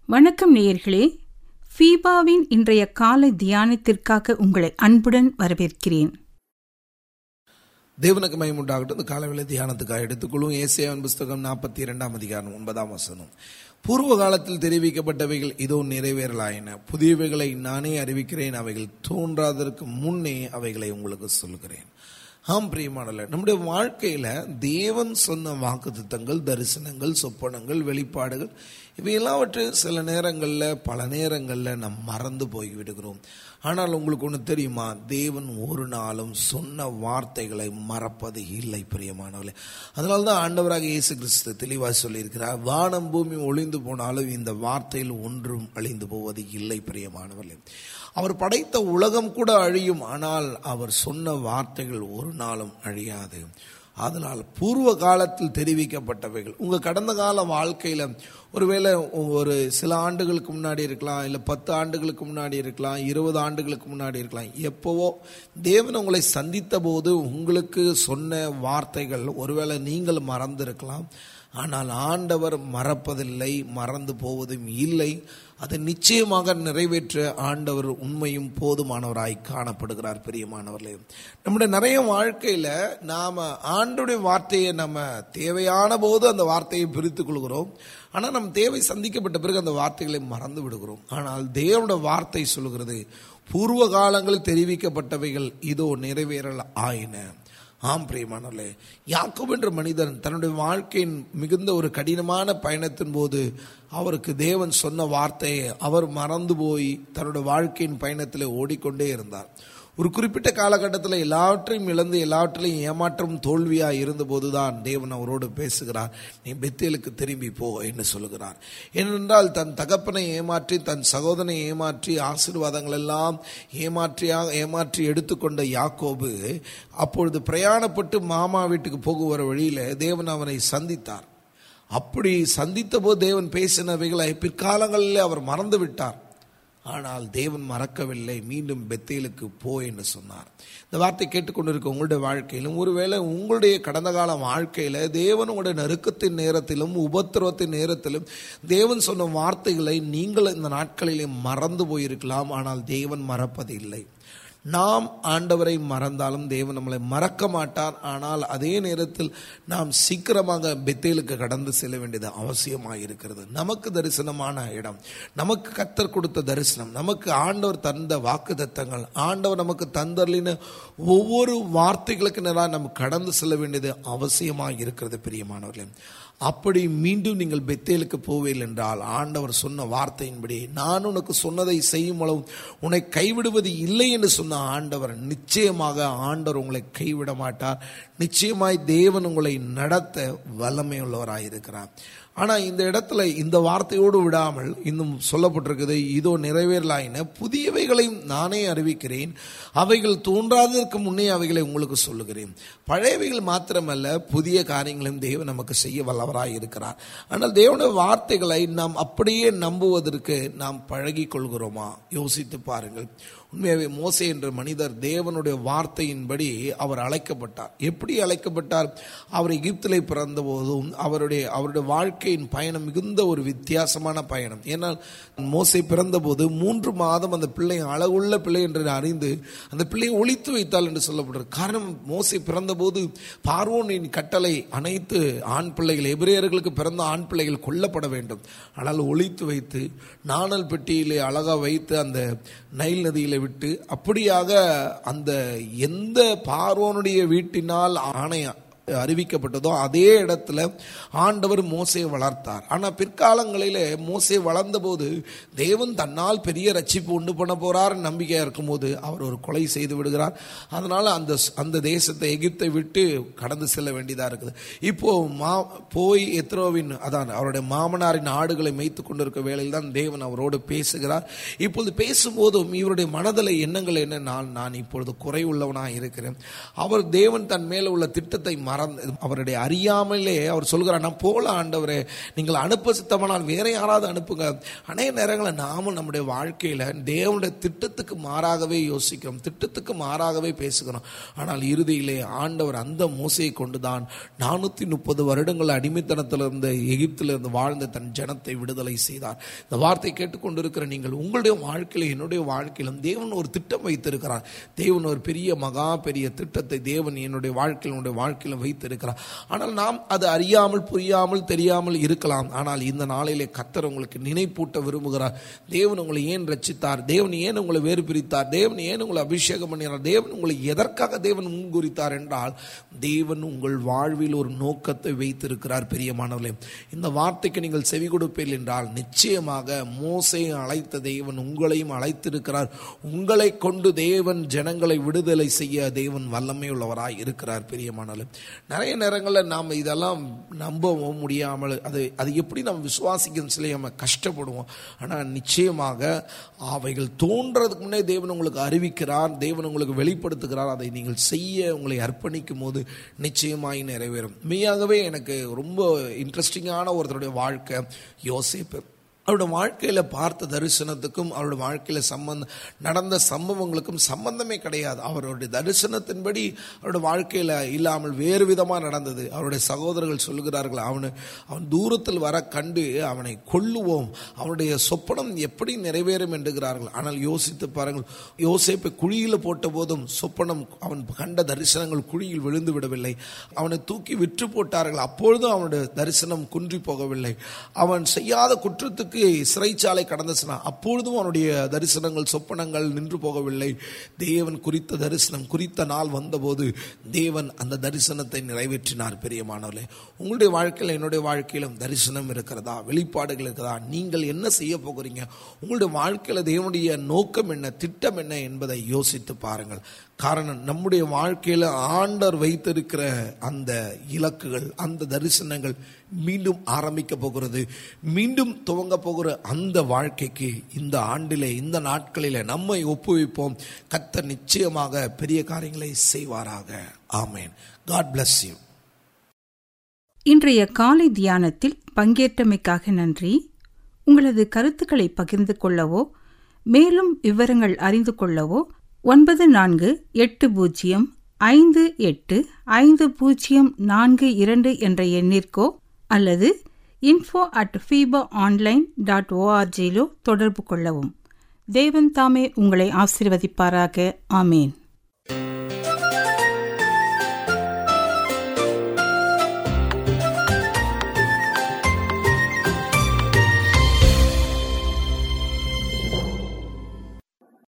வணக்கம் நேயர்களே ஃபீபாவின் இன்றைய காலை தியானத்திற்காக உங்களை அன்புடன் வரவேற்கிறேன் தேவனுக்கு மயமுண்டாகட்டும் இந்த காலவேளை தியானத்துக்காக எடுத்துக்கொள்ளும் ஏசியாவின் புஸ்தகம் நாற்பத்தி இரண்டாம் அதிகாரம் ஒன்பதாம் வசனம் பூர்வ காலத்தில் தெரிவிக்கப்பட்டவைகள் இதோ நிறைவேறலாயின புதியவைகளை நானே அறிவிக்கிறேன் அவைகள் தோன்றாததற்கு முன்னே அவைகளை உங்களுக்கு சொல்கிறேன் ஆம் பிரியமானல நம்முடைய வாழ்க்கையில தேவன் சொன்ன வாக்குத்தத்தங்கள் தரிசனங்கள் சொப்பனங்கள் வெளிப்பாடுகள் இவை எல்லாவற்றையும் சில நேரங்களில் பல நேரங்களில் நாம் மறந்து போய் விடுகிறோம் ஆனால் உங்களுக்கு ஒன்று தெரியுமா தேவன் ஒரு நாளும் சொன்ன வார்த்தைகளை மறப்பது இல்லை பிரியமானவர்களே அதனால தான் ஆண்டவராக இயேசு கிறிஸ்து தெளிவாக சொல்லியிருக்கிறார் வானம் பூமி ஒளிந்து போனாலும் இந்த வார்த்தையில் ஒன்றும் அழிந்து போவது இல்லை பிரியமானவர்களே அவர் படைத்த உலகம் கூட அழியும் ஆனால் அவர் சொன்ன வார்த்தைகள் ஒரு நாளும் அழியாது அதனால் பூர்வ காலத்தில் தெரிவிக்கப்பட்டவைகள் உங்கள் கடந்த கால வாழ்க்கையில் ஒருவேளை ஒரு சில ஆண்டுகளுக்கு முன்னாடி இருக்கலாம் இல்லை பத்து ஆண்டுகளுக்கு முன்னாடி இருக்கலாம் இருபது ஆண்டுகளுக்கு முன்னாடி இருக்கலாம் எப்போவோ தேவன் உங்களை சந்தித்த போது உங்களுக்கு சொன்ன வார்த்தைகள் ஒருவேளை நீங்கள் மறந்திருக்கலாம் ஆனால் ஆண்டவர் மறப்பதில்லை மறந்து போவதும் இல்லை அதை நிச்சயமாக நிறைவேற்ற ஆண்டவர் உண்மையும் போதுமானவராய் காணப்படுகிறார் பெரியமானவர்களே நம்முடைய நிறைய வாழ்க்கையில் நாம் ஆண்டுடைய வார்த்தையை நம்ம தேவையான போது அந்த வார்த்தையை பிரித்து கொள்கிறோம் ஆனால் நம் தேவை சந்திக்கப்பட்ட பிறகு அந்த வார்த்தைகளை மறந்து விடுகிறோம் ஆனால் தேவனுடைய வார்த்தை சொல்கிறது பூர்வ காலங்களில் தெரிவிக்கப்பட்டவைகள் இதோ நிறைவேறல் ஆயின ஆம் பிரியமானவர்களே யாக்கோப் என்ற மனிதன் தன்னுடைய வாழ்க்கையின் மிகுந்த ஒரு கடினமான பயணத்தின் போது அவருக்கு தேவன் சொன்ன வார்த்தையை அவர் மறந்து போய் தன்னுடைய வாழ்க்கையின் பயணத்தில் ஓடிக்கொண்டே இருந்தார் ஒரு குறிப்பிட்ட காலகட்டத்தில் எல்லாவற்றையும் இழந்து எல்லாவற்றிலையும் ஏமாற்றம் தோல்வியாக இருந்தபோது தான் தேவன் அவரோடு பேசுகிறார் நீ பெத்தேலுக்கு திரும்பி போ என்று சொல்லுகிறார் ஏனென்றால் தன் தகப்பனை ஏமாற்றி தன் சகோதரனை ஏமாற்றி ஆசீர்வாதங்கள் எல்லாம் ஏமாற்றியாக ஏமாற்றி எடுத்துக்கொண்ட யாக்கோபு அப்பொழுது பிரயாணப்பட்டு மாமா வீட்டுக்கு போகுவர வழியில் தேவன் அவனை சந்தித்தார் அப்படி சந்தித்த போது தேவன் பேசினவைகளை பிற்காலங்களில் அவர் மறந்து விட்டார் ஆனால் தேவன் மறக்கவில்லை மீண்டும் பெத்தேலுக்கு போ என்று சொன்னார் இந்த வார்த்தை கேட்டுக்கொண்டிருக்க உங்களுடைய வாழ்க்கையிலும் ஒருவேளை உங்களுடைய கடந்த கால வாழ்க்கையில் தேவன் உங்களுடைய நெருக்கத்தின் நேரத்திலும் உபத்திரவத்தின் நேரத்திலும் தேவன் சொன்ன வார்த்தைகளை நீங்கள் இந்த நாட்களிலே மறந்து போயிருக்கலாம் ஆனால் தேவன் மறப்பதில்லை நாம் ஆண்டவரை மறந்தாலும் தேவன் நம்மளை மறக்க மாட்டார் ஆனால் அதே நேரத்தில் நாம் சீக்கிரமாக பெத்தேலுக்கு கடந்து செல்ல வேண்டியது அவசியமாக இருக்கிறது நமக்கு தரிசனமான இடம் நமக்கு கத்தர் கொடுத்த தரிசனம் நமக்கு ஆண்டவர் தந்த வாக்கு தத்தங்கள் ஆண்டவர் நமக்கு தந்தர்லின ஒவ்வொரு வார்த்தைகளுக்கு நேராக நம்ம கடந்து செல்ல வேண்டியது அவசியமாக இருக்கிறது பிரியமானவர்களே அப்படி மீண்டும் நீங்கள் பெத்தேலுக்கு போவீர்கள் என்றால் ஆண்டவர் சொன்ன வார்த்தையின்படி நான் உனக்கு சொன்னதை செய்யும் அளவு உன்னை கைவிடுவது இல்லை என்று சொன்ன ஆண்டவர் நிச்சயமாக ஆண்டவர் உங்களை கைவிட மாட்டார் நிச்சயமாய் தேவன் உங்களை நடத்த வல்லமை உள்ளவராக இருக்கிறார் ஆனால் இந்த இடத்துல இந்த வார்த்தையோடு விடாமல் இன்னும் சொல்லப்பட்டிருக்குது இதோ நிறைவேறலாயின புதியவைகளையும் நானே அறிவிக்கிறேன் அவைகள் தோன்றாததற்கு முன்னே அவைகளை உங்களுக்கு சொல்லுகிறேன் பழையவைகள் மாத்திரமல்ல புதிய காரியங்களையும் தேவன் நமக்கு செய்ய வல்லவராய் இருக்கிறார் ஆனால் தேவனுடைய வார்த்தைகளை நாம் அப்படியே நம்புவதற்கு நாம் பழகி கொள்கிறோமா யோசித்து பாருங்கள் உண்மையாகவே மோசே என்ற மனிதர் தேவனுடைய வார்த்தையின்படி அவர் அழைக்கப்பட்டார் எப்படி அழைக்கப்பட்டார் அவர் எகிப்திலே பிறந்த போதும் அவருடைய அவருடைய வாழ்க்கையின் பயணம் மிகுந்த ஒரு வித்தியாசமான பயணம் ஏன்னால் மோசை பிறந்தபோது மூன்று மாதம் அந்த பிள்ளை அழகுள்ள பிள்ளை என்று அறிந்து அந்த பிள்ளையை ஒழித்து வைத்தாள் என்று சொல்லப்படுறது காரணம் மோசை பிறந்தபோது பார்வோனின் கட்டளை அனைத்து ஆண் பிள்ளைகள் எபிரேயர்களுக்கு பிறந்த ஆண் பிள்ளைகள் கொல்லப்பட வேண்டும் ஆனால் ஒழித்து வைத்து நாணல் பெட்டியிலே அழகா வைத்து அந்த நைல் நதியில விட்டு அப்படியாக அந்த எந்த பார்வோனுடைய வீட்டினால் ஆணைய அறிவிக்கப்பட்டதோ அதே இடத்துல ஆண்டவர் மோசையை வளர்த்தார் ஆனால் பிற்காலங்களில் மோசை வளர்ந்தபோது தேவன் தன்னால் பெரிய ரட்சிப்பு உண்டு பண்ண போறார் நம்பிக்கையாக இருக்கும்போது அவர் ஒரு கொலை செய்து விடுகிறார் அதனால் அந்த அந்த தேசத்தை எகிப்தை விட்டு கடந்து செல்ல வேண்டியதாக இருக்குது இப்போ மா போய் எத்ரோவின் அதான் அவருடைய மாமனாரின் ஆடுகளை மேய்த்து கொண்டிருக்க வேளையில் தான் தேவன் அவரோடு பேசுகிறார் இப்பொழுது பேசும்போதும் இவருடைய மனதில் எண்ணங்கள் என்ன நான் நான் இப்பொழுது குறை உள்ளவனாக இருக்கிறேன் அவர் தேவன் தன் மேலே உள்ள திட்டத்தை மற மறந்து அவருடைய அறியாமலே அவர் சொல்கிறார் நான் போல ஆண்டவரே நீங்கள் அனுப்ப சித்தமானால் வேற யாராவது அனுப்புங்க அநேக நேரங்களில் நாமும் நம்முடைய வாழ்க்கையில தேவனுடைய திட்டத்துக்கு மாறாகவே யோசிக்கிறோம் திட்டத்துக்கு மாறாகவே பேசுகிறோம் ஆனால் இறுதியிலே ஆண்டவர் அந்த மோசையை கொண்டுதான் நானூத்தி முப்பது வருடங்கள் அடிமைத்தனத்திலிருந்து எகிப்திலிருந்து வாழ்ந்த தன் ஜனத்தை விடுதலை செய்தார் இந்த வார்த்தை கேட்டுக்கொண்டிருக்கிற நீங்கள் உங்களுடைய வாழ்க்கையில என்னுடைய வாழ்க்கையிலும் தேவன் ஒரு திட்டம் வைத்திருக்கிறார் தேவன் ஒரு பெரிய மகா பெரிய திட்டத்தை தேவன் என்னுடைய வாழ்க்கையில் உன்னுடைய வாழ்க்கையிலும் வைத்திருக்கிறார் ஆனால் நாம் அது அறியாமல் புரியாமல் தெரியாமல் இருக்கலாம் ஆனால் இந்த நாளிலே கத்தர் உங்களுக்கு நினைப்பூட்ட விரும்புகிறார் தேவன் உங்களை ஏன் ரச்சித்தார் தேவன் ஏன் உங்களை வேறு பிரித்தார் தேவன் ஏன் உங்களை அபிஷேகம் பண்ணினார் தேவன் உங்களை எதற்காக தேவன் முன்குறித்தார் என்றால் தேவன் உங்கள் வாழ்வில் ஒரு நோக்கத்தை வைத்திருக்கிறார் பெரியமானவர்களே இந்த வார்த்தைக்கு நீங்கள் செவி கொடுப்பீர்கள் என்றால் நிச்சயமாக மோசையை அழைத்த தேவன் உங்களையும் அழைத்திருக்கிறார் உங்களை கொண்டு தேவன் ஜனங்களை விடுதலை செய்ய தேவன் வல்லமை உள்ளவராய் இருக்கிறார் பெரியமானவர்களே நிறைய நேரங்களில் நாம் இதெல்லாம் நம்பவும் முடியாமல் அது அது எப்படி நம்ம விசுவாசிக்கும் சில நம்ம கஷ்டப்படுவோம் ஆனால் நிச்சயமாக அவைகள் தோன்றதுக்கு முன்னே தேவன் உங்களுக்கு அறிவிக்கிறார் தேவன் உங்களுக்கு வெளிப்படுத்துகிறார் அதை நீங்கள் செய்ய உங்களை அர்ப்பணிக்கும் போது நிச்சயமாய் நிறைவேறும் மெய்யாகவே எனக்கு ரொம்ப இன்ட்ரெஸ்டிங்கான ஒருத்தருடைய வாழ்க்கை யோசிப்பு அவருடைய வாழ்க்கையில் பார்த்த தரிசனத்துக்கும் அவருடைய வாழ்க்கையில் சம்பந்த நடந்த சம்பவங்களுக்கும் சம்பந்தமே கிடையாது அவருடைய தரிசனத்தின்படி அவருடைய வாழ்க்கையில் இல்லாமல் வேறு விதமாக நடந்தது அவருடைய சகோதரர்கள் சொல்லுகிறார்கள் அவனு அவன் தூரத்தில் வர கண்டு அவனை கொல்லுவோம் அவனுடைய சொப்பனம் எப்படி நிறைவேறும் என்கிறார்கள் ஆனால் யோசித்து பாருங்கள் யோசிப்பை குழியில் போட்ட போதும் சொப்பனம் அவன் கண்ட தரிசனங்கள் குழியில் விழுந்து விடவில்லை அவனை தூக்கி விற்று போட்டார்கள் அப்பொழுதும் அவனுடைய தரிசனம் குன்றி போகவில்லை அவன் செய்யாத குற்றத்துக்கு சிறைச்சாலை கடந்த சொன்னான் அப்பொழுதும் அவனுடைய தரிசனங்கள் சொப்பனங்கள் நின்று போகவில்லை தேவன் குறித்த தரிசனம் குறித்த நாள் வந்தபோது தேவன் அந்த தரிசனத்தை நிறைவேற்றினார் பெரியமானவர்களே உங்களுடைய வாழ்க்கையில் என்னுடைய வாழ்க்கையிலும் தரிசனம் இருக்கிறதா வெளிப்பாடுகள் இருக்கிறதா நீங்கள் என்ன செய்ய போகிறீங்க உங்களுடைய வாழ்க்கையில் தேவனுடைய நோக்கம் என்ன திட்டம் என்ன என்பதை யோசித்து பாருங்கள் காரணம் நம்முடைய வாழ்க்கையில் ஆண்டர் வைத்திருக்கிற அந்த இலக்குகள் அந்த தரிசனங்கள் மீண்டும் ஆரம்பிக்க போகிறது மீண்டும் துவங்க போகிற அந்த வாழ்க்கைக்கு இந்த ஆண்டிலே இந்த நாட்களிலே நம்மை ஒப்புவிப்போம் கத்த நிச்சயமாக பெரிய காரியங்களை செய்வாராக ஆமேன் காட் பிளஸ் யூ இன்றைய காலை தியானத்தில் பங்கேற்றமைக்காக நன்றி உங்களது கருத்துக்களை பகிர்ந்து கொள்ளவோ மேலும் விவரங்கள் அறிந்து கொள்ளவோ ஒன்பது நான்கு எட்டு பூஜ்ஜியம் ஐந்து எட்டு ஐந்து பூஜ்ஜியம் நான்கு இரண்டு என்ற எண்ணிற்கோ அல்லது info at FIFA online dot ஓஆர்ஜியிலோ தொடர்பு கொள்ளவும் தேவன் தாமே உங்களை ஆசீர்வதிப்பாராக ஆமேன்